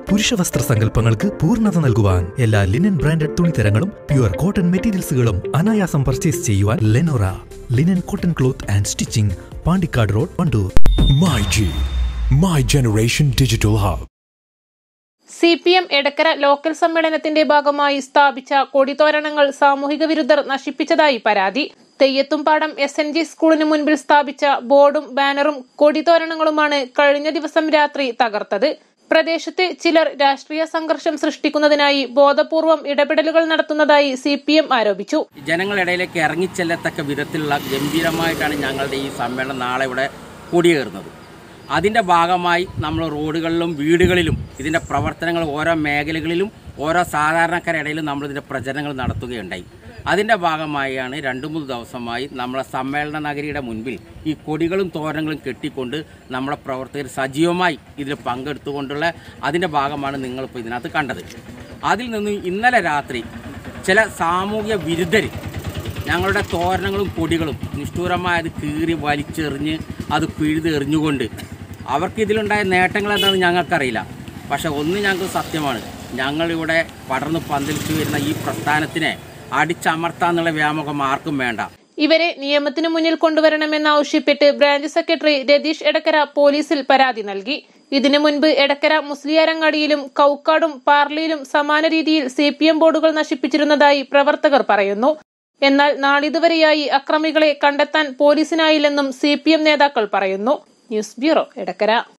പുരുഷ വസ്ത്ര സങ്കല്പങ്ങൾക്ക് പൂർണ്ണത നൽകുവാൻ എല്ലാ ലിനൻ ബ്രാൻഡഡ് തുണിത്തരങ്ങളും പ്യുവർ കോട്ടൺ മെറ്റീരിയൽസുകളും അനായാസം പർച്ചേസ് ചെയ്യുവാൻ Lenora linen cotton cloth and stitching Pandikkad road Wandoor My G, My Generation Digital Hub. C P M Edakkara local സമ്മേളനത്തിന്റെ ഭാഗമായി സ്ഥാപിച്ച കൊടിതോരണങ്ങൾ സാമൂഹിക വിരുദ്ധർ നശിപ്പിച്ചതായി പരാതി തെയ്യത്തുംപാടം എസ് എൻ ജി സ്കൂളിന് മുൻപിൽ സ്ഥാപിച്ച ബോർഡും ബാനറും കൊടിതോരണങ്ങളുമാണ് കഴിഞ്ഞ ദിവസം രാത്രി തകർത്തത് പ്രദേശത്ത് ചിലർ രാഷ്ട്രീയ സംഘർഷം സൃഷ്ടിക്കുന്നതിനായി ബോധപൂർവം ഇടപെടലുകൾ നടത്തുന്നതായി സി പി എം ആരോപിച്ചു ജനങ്ങളിടയിലേക്ക് ഇറങ്ങിച്ചെല്ലത്തക്ക വിധത്തിലുള്ള ഗംഭീരമായിട്ടാണ് ഞങ്ങളുടെ ഈ സമ്മേളനം നാളെ ഇവിടെ കൂടിയേറുന്നത് അതിൻ്റെ ഭാഗമായി നമ്മൾ റോഡുകളിലും വീടുകളിലും ഇതിൻ്റെ പ്രവർത്തനങ്ങൾ ഓരോ മേഖലകളിലും ഓരോ സാധാരണക്കാരുടെ ഇടയിലും നമ്മൾ ഇതിൻ്റെ പ്രചരണങ്ങൾ നടത്തുകയുണ്ടായി അതിൻ്റെ ഭാഗമായാണ് രണ്ട് മൂന്ന് ദിവസമായി നമ്മളെ സമ്മേളന നഗരിയുടെ മുൻപിൽ ഈ കൊടികളും തോരണങ്ങളും കെട്ടിക്കൊണ്ട് നമ്മുടെ പ്രവർത്തകർ സജീവമായി ഇതിൽ പങ്കെടുത്തുകൊണ്ടുള്ള അതിൻ്റെ ഭാഗമാണ് നിങ്ങളിപ്പോൾ ഇതിനകത്ത് കണ്ടത് അതിൽ നിന്ന് ഇന്നലെ രാത്രി ചില സാമൂഹ്യ വിരുദ്ധർ ഞങ്ങളുടെ തോരണങ്ങളും കൊടികളും നിഷ്ഠൂരമായത് കീറി വലിച്ചെറിഞ്ഞ് അത് പിഴുത് എറിഞ്ഞുകൊണ്ട് അവർക്ക് ഇതിലുണ്ടായ നേട്ടങ്ങൾ എന്താണെന്ന് ഞങ്ങൾക്കറിയില്ല പക്ഷെ ഒന്ന് ഞങ്ങൾക്ക് സത്യമാണ് ഞങ്ങളിവിടെ പടർന്ന് പന്തലിച്ചു വരുന്ന ഈ പ്രസ്ഥാനത്തിനെ അടിച്ചമർത്താന്നുള്ള വ്യാമോഹം ആർക്കും വേണ്ട ഇവരെ നിയമത്തിന് മുന്നിൽ കൊണ്ടുവരണമെന്നാവശ്യപ്പെട്ട് ബ്രാഞ്ച് സെക്രട്ടറി രതീഷ് എടക്കര പോലീസിൽ പരാതി നൽകി ഇതിനു മുൻപ് എടക്കര മുസ്ലിയാരങ്ങാടിയിലും കൌക്കാടും പാർലിയിലും സമാന രീതിയിൽ സി പി എം ബോർഡുകൾ നശിപ്പിച്ചിരുന്നതായി പ്രവർത്തകർ പറയുന്നു എന്നാൽ നാളിതുവരെയായി അക്രമികളെ കണ്ടെത്താൻ പോലീസിനായില്ലെന്നും സി പി എം നേതാക്കൾ പറയുന്നു ന്യൂസ് ബ്യൂറോ എടക്കര